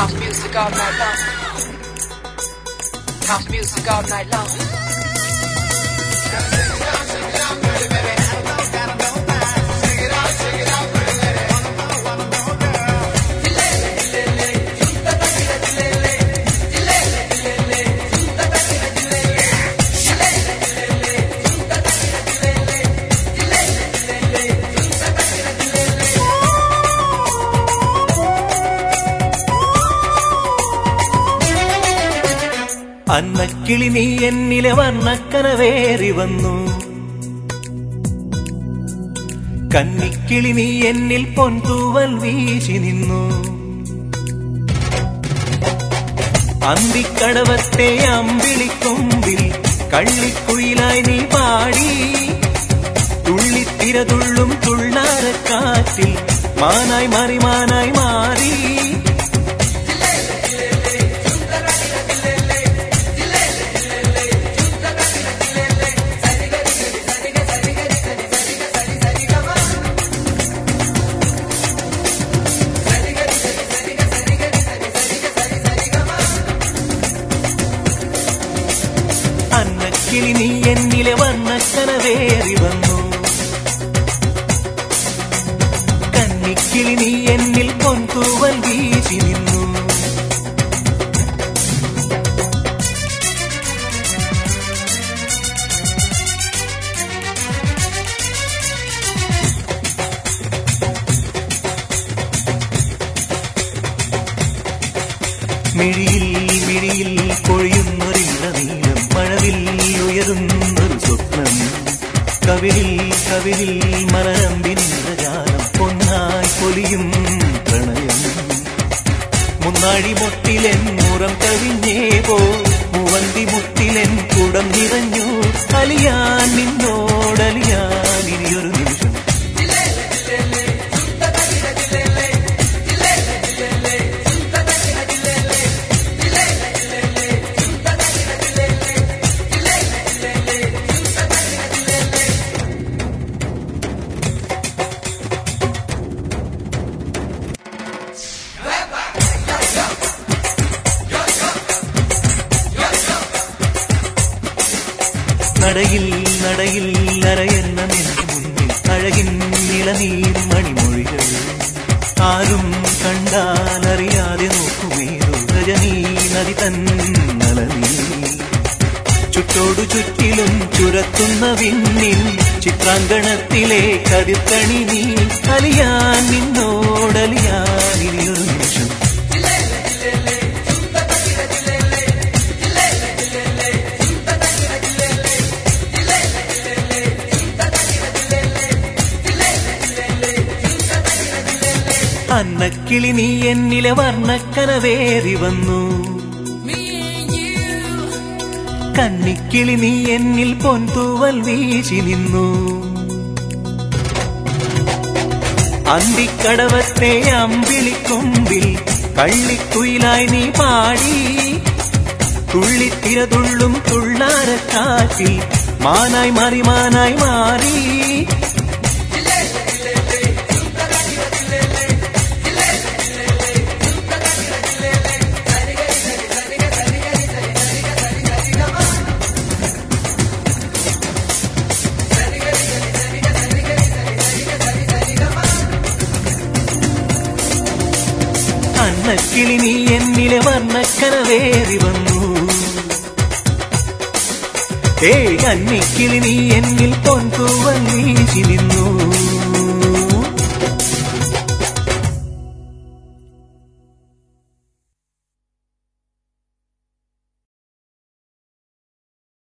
House music all night long. House music all night long. അന്നക്കിളി നീ എന്നിലെ വർണ്ണക്കനവേറി വന്നു കന്നിക്കിളി നീ എന്നിൽ പൊൻതൂവൽ വീശി നിന്നു അന്തിക്കടവത്തെ അമ്പിളിക്കൊമ്പിൽ കള്ളിക്കുയിലായി നീ പാടി തുള്ളിത്തിരതുള്ളും തുള്ളാരക്കാറ്റിൽ മാനായി മാറി മാനായി മാറി അന്നക്കിളി നീ എന്നിലെ വർണ്ണക്കനവേറി വന്നു കന്നിക്കിളി നീ എന്നിൽ പൊൻതൂവൽ വീശി നിന്നു മിഴിയിൽ മിഴിയിൽ പൊഴിയുന്നൊരില്ല നീളം മഴവിൽ ഉയരുന്നൊരു സ്വപ്നം കവിളിൽ കവിളിൽ മലരമ്പിനിന്ദ്രജാലം പൊന്നായി പൊലിയും പ്രണയം മുന്നാഴി മുട്ടിലെൻ മുറം കവിഞ്ഞേ പോ മുവന്തി മുട്ടിലെൻ കുടം നിറഞ്ഞു അലിയാൻ നിന്നോടലിയാൻ ഇനിയൊരു നിമിഷം നടയിൽ നടയിൽ അരയെന്ന നിന്റെ മുന്നിൽ അഴകിൻ നിലനീർ മണിമൊഴികൾ ആരും കണ്ടാൽ അറിയാതെ നോക്കുമേതോ രജനീ നദി തന്നലനീ ചുറ്റോടു ചുറ്റിലും ചുരത്തുന്ന വിണ്ണിൽ ചിത്രാങ്കണത്തിലെ കതിർക്കണി നീ അലിയാൻ നിന്നോടലിയാൻ ഇനിയൊരു നിമിഷം അന്നക്കിളി നീ എന്നിലെ വർണ്ണക്കനവേറി വന്നു കന്നിക്കിളി നീ എന്നിൽ പൊൻതൂവൽ വീശി നിന്നു അന്തിക്കടവത്തെ അമ്പിളിക്കൊമ്പിൽ കള്ളിക്കുയിലായി നീ പാടി തുള്ളിത്തിരതുള്ളും തുള്ളാരക്കാറ്റിൽ മാനായി മാറി മാനായി മാറി അന്നക്കിളി നീ എന്നിലെ വർണ്ണക്കനവേറി വന്നു ഏ അന്നിക്കിളി നീ എന്നിൽ പൊൻതൂവൽ വീശി നിന്നു